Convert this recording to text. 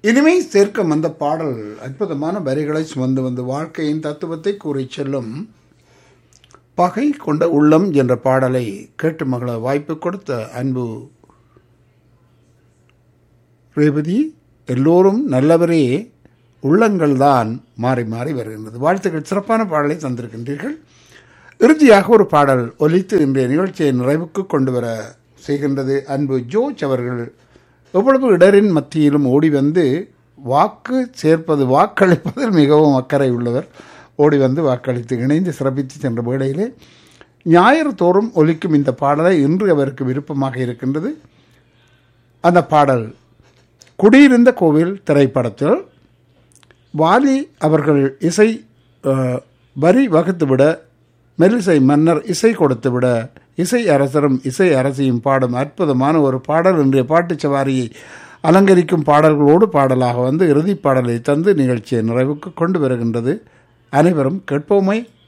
இனிமை சேர்க்கும் அந்த பாடல் அற்புதமான வரிகளை சுமந்து வந்து வாழ்க்கையின் தத்துவத்தை கூறி செல்லும் பகை கொண்ட உள்ளம் என்ற பாடலை கேட்டு மகள வாய்ப்பு கொடுத்த அன்பு ரேவதி எல்லோரும் நல்லவரே உள்ளங்கள் தான் மாறி மாறி வருகின்றது வாழ்த்துக்கள் சிறப்பான பாடலை தந்திருக்கின்றீர்கள் இறுதியாக ஒரு பாடல் ஒலித்து இன்றைய நிகழ்ச்சியை நிறைவுக்கு கொண்டு வர செய்கின்றது அன்பு ஜோர்ஜ் அவர்கள் எவ்வளவு இடரின் மத்தியிலும் ஓடி வந்து வாக்கு சேர்ப்பது வாக்களிப்பதில் மிகவும் அக்கறை உள்ளவர் ஓடி வந்து வாக்களித்து இணைந்து சிறப்பித்து சென்ற வேளையிலே ஞாயிறு தோறும் ஒலிக்கும் இந்த பாடலை இன்று அவருக்கு விருப்பமாக இருக்கின்றது அந்த பாடல் குடியிருந்த கோவில் திரைப்படத்தில் வாலி அவர்கள் இசை அஹ், வரி வகுத்துவிட மெல்லிசை மன்னர் இசை கொடுத்துவிட இசை அரசரும் இசை அரசியும் பாடும் அற்புதமான ஒரு பாடல் இன்றைய பாட்டுச் சவாரியை அலங்கரிக்கும் பாடல்களோடு பாடலாக வந்து இறுதிப் பாடலை தந்து நிகழ்ச்சியை நிறைவுக்கு கொண்டு வருகின்றது அனைவரும் கேட்போமை